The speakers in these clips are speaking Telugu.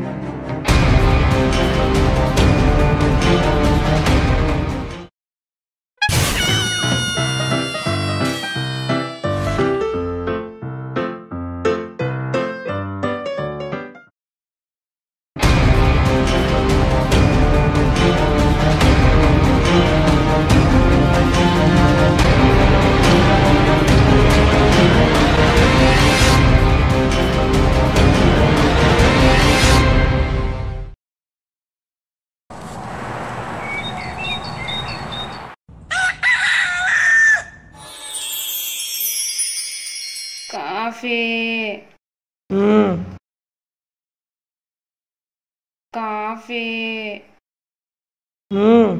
కాఫీ మ్మ్. కాఫీ మ్మ్.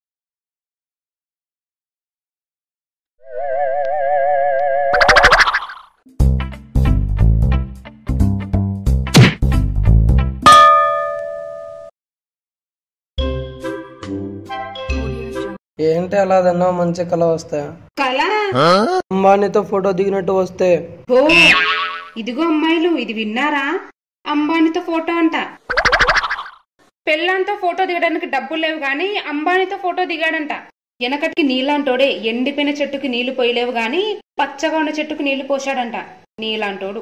ఏంటి అలా తిన్నావు మంచి కళ వస్తాయా కళ అంబానీతో ఫోటో దిగినట్టు వస్తే ఓ ఇదిగో అమ్మాయిలు ఇది విన్నారా అంబానీతో ఫోటో అంట పెళ్ళాంతో ఫోటో దిగడానికి డబ్బులు లేవు గాని అంబానీతో ఫోటో దిగాడంట వెనకటికి నీలాంటోడే ఎండిపోయిన చెట్టుకి నీళ్లు పోయలేవు గాని పచ్చగా ఉన్న చెట్టుకు నీళ్లు పోశాడంట నీలాంటోడు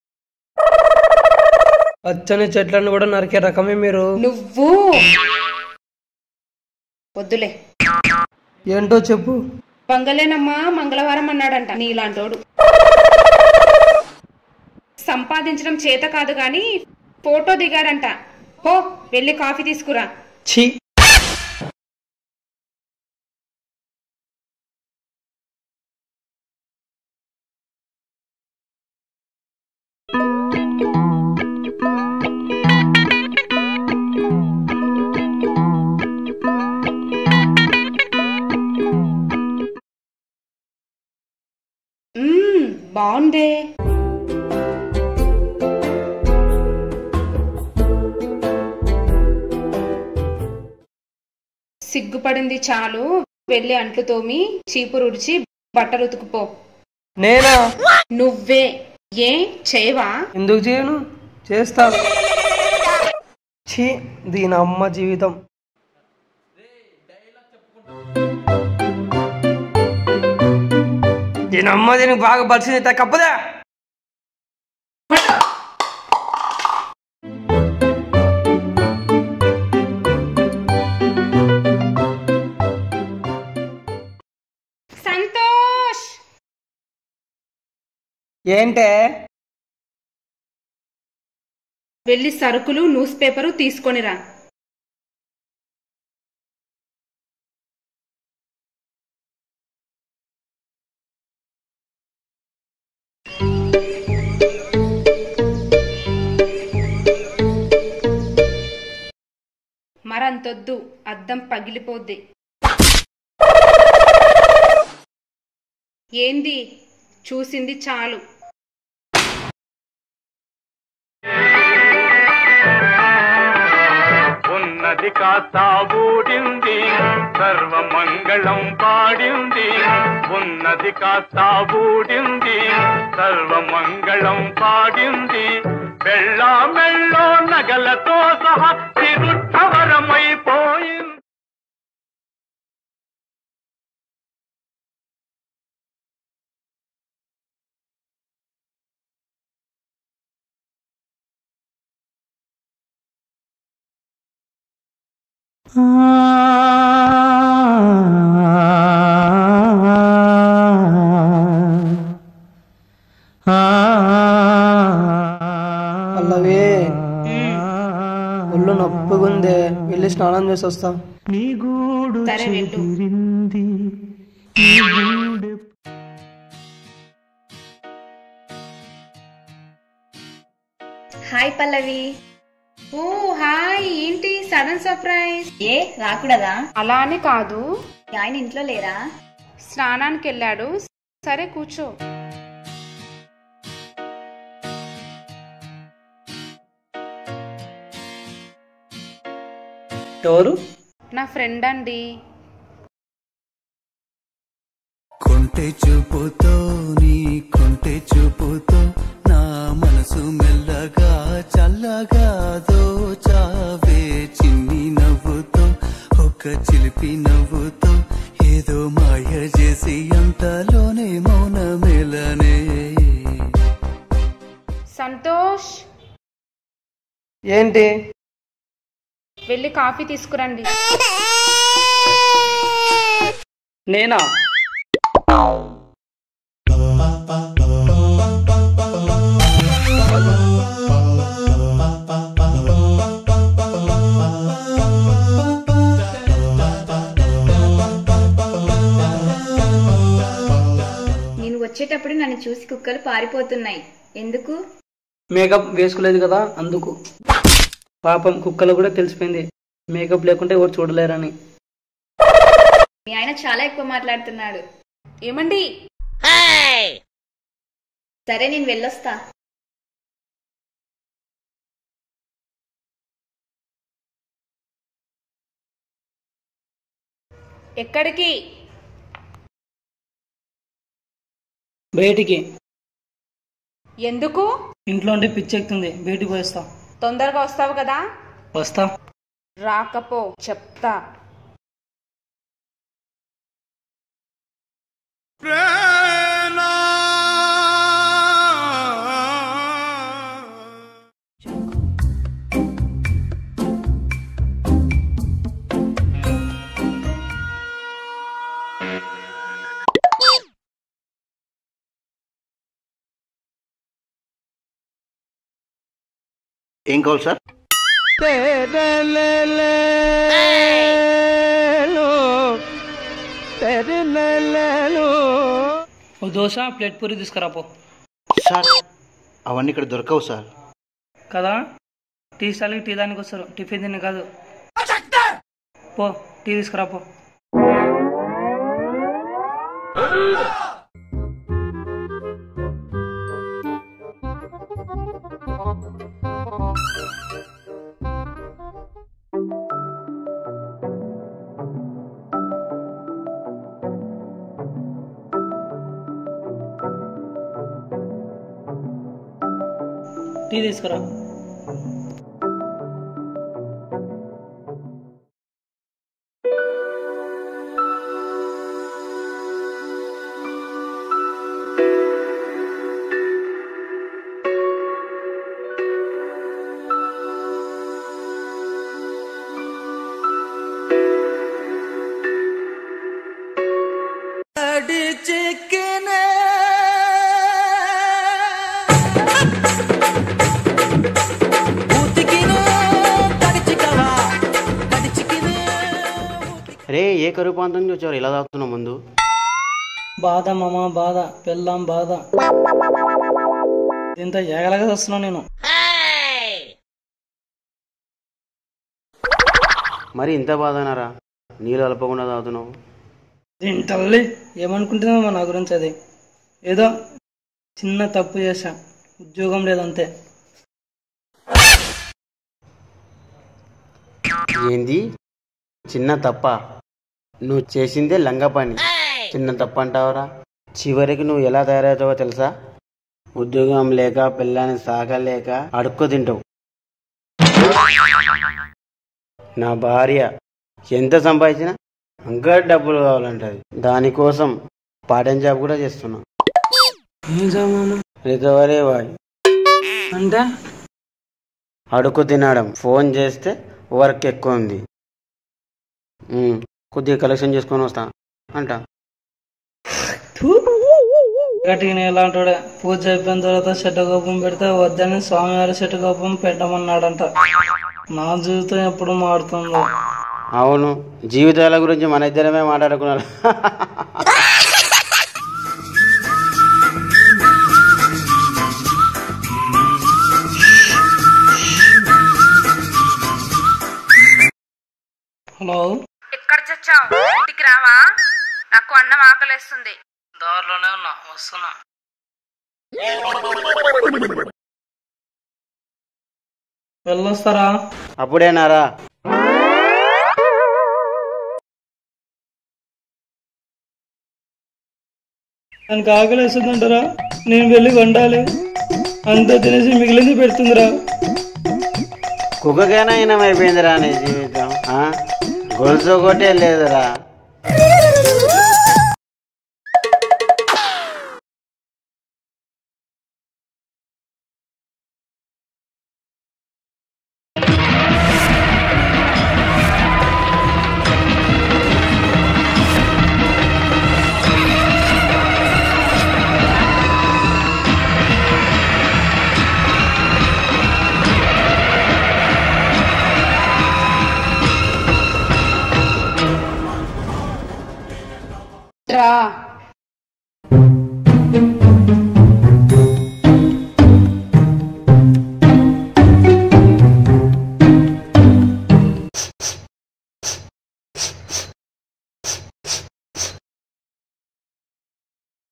పచ్చని చెట్లను కూడా నరికే రకమే మీరు నువ్వు వద్దులే ఏంటో చెప్పు వంగలేనమ్మా మంగళవారం అన్నాడంట నీలాంటోడు సంపాదించడం చేత కాదు గాని ఫోటో దిగాడంట హో వెళ్ళి కాఫీ తీసుకురా ఛీ మ్మ్, బాగుందే సిగ్గుపడింది చాలు వెళ్ళి అంట్లు తోమి చీపురు ఉడిచి బట్టలు ఉతుకుపో నేనా నువ్వే ఏ చేయవా ఎందుకు చేయను చేస్తా ఛీ దీని అమ్మ జీవితం దీని అమ్మ దీనికి బాగా పరిచింది కప్పదా సంతోష్ ఏంటే వెళ్ళి సరుకులు న్యూస్ పేపరు తీసుకొనిరా మరంతొద్దు అద్దం పగిలిపోద్ది ఏంది చూసింది చాలు ఉన్నది కాస్త ఊడింది సర్వమంగళం పాడింది ఉన్నది కాస్త ఊడింది సర్వమంగళం పాడింది వెళ్ళ మెళ్ళో నగలతో సహా తిరుట్టవరమైపోయింది పల్లవి ఒళ్ళు నొప్పుగుందే వెళ్ళి స్నానం చేసి వస్తా సరే వెళ్ళు హాయ్ పల్లవి ఓ హాయ్ ఏంటి సడన్ సర్ప్రైజ్ ఏ రాకూడదా అలా అని కాదు మీ ఆయన ఇంట్లో లేరా స్నానానికి వెళ్ళాడు సరే కూర్చో ఎవరు నా ఫ్రెండ్ అండి కొంటె చూపుతో నీ కొంటె చూపుతో నా మనసు మెల్లగా చల్లగా దోచ మనమెలనే సంతోష్ ఏంటి వెళ్ళి కాఫీ తీసుకురండి నేనా నేను వచ్చేటప్పుడు నన్ను చూసి కుక్కలు పారిపోతున్నాయి ఎందుకు మేకప్ వేసుకోలేదు కదా అందుకు పాపం కుక్కలు కూడా తెలిసిపోయింది మేకప్ లేకుంటే ఎవరు చూడలేరని మీ ఆయన చాలా ఎక్కువ మాట్లాడుతున్నాడు ఏమండి సరే నేను వెళ్ళొస్తా ఎక్కడికి బయటికి ఎందుకు ఇంట్లో ఉంటే పిచ్చి ఎక్కుతుంది బయటికి పోయిస్తా తొందరగా వస్తావు కదా వస్తా రాకపో చెప్తా ఏం కావాలి సార్ ఓ దోశ ప్లేట్ పూరి తీసుకురాపో సార్ అవన్నీ ఇక్కడ దొరకవు సార్ కదా టీ స్టాల్కి టీ దానికి వస్తారు టిఫిన్ తిని కాదు పో టీ తీసుకురాపో టీ తీసుకురా రే ఏ కరువు ప్రాంతం నుంచి వచ్చారు ఇలా తాగుతున్నావు ముందు బాధ మామ బాధ పెళ్ళాం బాధ ఇంత ఏగలగా వస్తున్నా నేను మరి ఇంత బాధనారా నీళ్ళు అలపకుండా తాగుతున్నావు దీని తల్లి ఏమనుకుంటున్నామో నా గురించి అది ఏదో చిన్న తప్పు చేశా ఉద్యోగం లేదంతే ఏంది చిన్న తప్ప నువ్వు చేసిందే లంగ పని చిన్న తప్ప అంటావరా చివరికి నువ్వు ఎలా తయారవుతావో తెలుసా ఉద్యోగం లేక పిల్లాన్ని సాగలేక అడుక్కు తింటావు నా భార్య ఎంత సంపాదించినా ఇంకా డబ్బులు కావాలంటది దానికోసం పార్ట్ టైం జాబ్ కూడా చేస్తున్నా ఏం మామ రికవరీ బాయ్ అంటే అడుగు తినడం ఫోన్ చేస్తే వర్క్ ఎక్కువ ఉంది ఉమ్, కొద్దిగా కలెక్షన్ చేసుకొని వస్తా అంట గట్టిగా నేను ఎలా అంటాడే పూజ అయిపోయిన తర్వాత శటకోపం పెడితే వద్దని స్వామివారి శటకోపం పెట్టమన్నాడంట నా జీవితం ఎప్పుడు మారుతుందో అవును జీవితాల గురించి మన ఇద్దరమే మాట్లాడుకున్నారు హలో ఎక్కడ చచ్చావు ఇంటికి రావా నాకు అన్నం ఆకలేస్తుంది దారిలోనే ఉన్నా వస్తున్నా వెళ్ళొస్తారా అప్పుడేనారా దానికి ఆకలి వేస్తుందంటారా నేను వెళ్ళి వండాలి అంతా తినేసి మిగిలింది పెడుతుందిరా కుక్కకైనా ఈనం అయిపోయిందిరా నీ జీవితం ఆ? గొలుసు ఒకటే లేదురా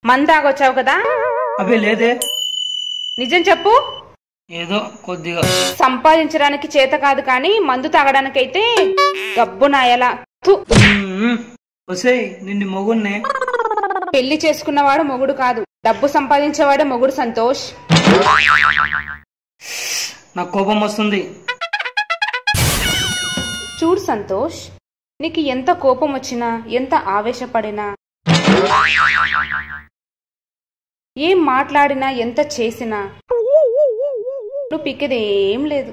మంద తాగొచ్చావు కదా అవి లేదే నిజం చెప్పు ఏదో కొద్దిగా సంపాదించడానికి చేత కాదు కానీ మందు తాగడానికైతే గబ్బు నాయలా థు. వసేయ్ నిన్ను మొగున్నే పెళ్లి చేసుకున్నవాడు మొగుడు కాదు డబ్బు సంపాదించేవాడే మొగుడు సంతోష్ నాకు కోపం వస్తుంది చూడు సంతోష్ నీకు ఎంత కోపం వచ్చినా ఎంత ఆవేశపడినా ఏం మాట్లాడినా ఎంత చేసినా నువ్వు పిక్కేది ఏం లేదు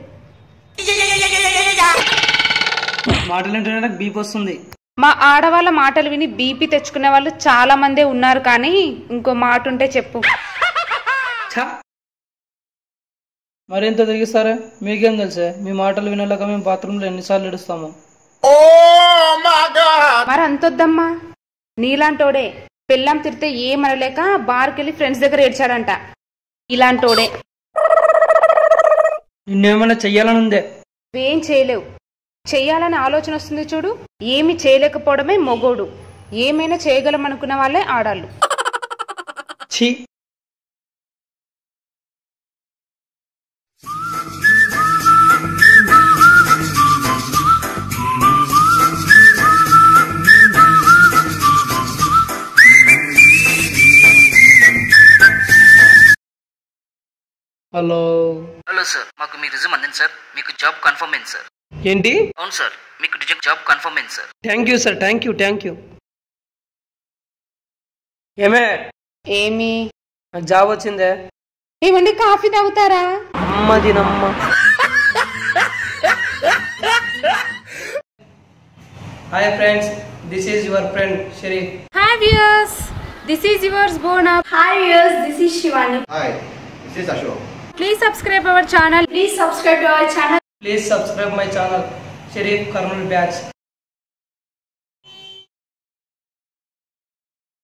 మాటలు వింటేనే నాకు బీప్ వస్తుంది మా ఆడవాళ్ళ మాటలు విని బీపీ తెచ్చుకునే వాళ్ళు చాలా మందే ఉన్నారు కానీ ఇంకో మాట ఉంటే చెప్పు ఛా! మరింత తిరిగిస్తారా మీకేం తెలుసే మీ మాటలు వినలేక మేము బాత్రూంలో ఎన్నిసార్లు ఏడుస్తాము మరి అంతొద్దమ్మా నీలాంటోడే పెళ్ళాం తిరితే ఏమనలేక బార్కెళ్ళి ఫ్రెండ్స్ దగ్గర ఏడ్చాడంట ఇలాంటోడే నిన్నేమైనా చెయ్యాలని ఉందే ఏం చేయలేవు చెయ్యాలని ఆలోచన వస్తుంది చూడు ఏమి చేయలేకపోవడమే మొగోడు ఏమైనా చేయగలం అనుకున్న వాళ్ళే ఆడాళ్ళు ఛీ హలో హలో సార్ మాకు మీ రిజ్యూమ్ అందింది సార్ మీకు జాబ్ కన్ఫర్మ్ అయింది సార్ ఏంటి అవును సార్ మీకు రిజెక్ట్ జాబ్ కన్ఫర్మ్ అయింది sir thank you sir thank you thank you ఏమే ఏమి నాకు జాబ్ వచ్చిందే ఏమండి కాఫీ తాగుతారా అమ్మ దినమ్మ hi friends this is your friend Sharif hi viewers this is yours bone up Hi viewers, this is Shivani. Hi, this is Ashok. Please subscribe our channel Please subscribe to our channel. Please subscribe my channel Sharif Kurnool batch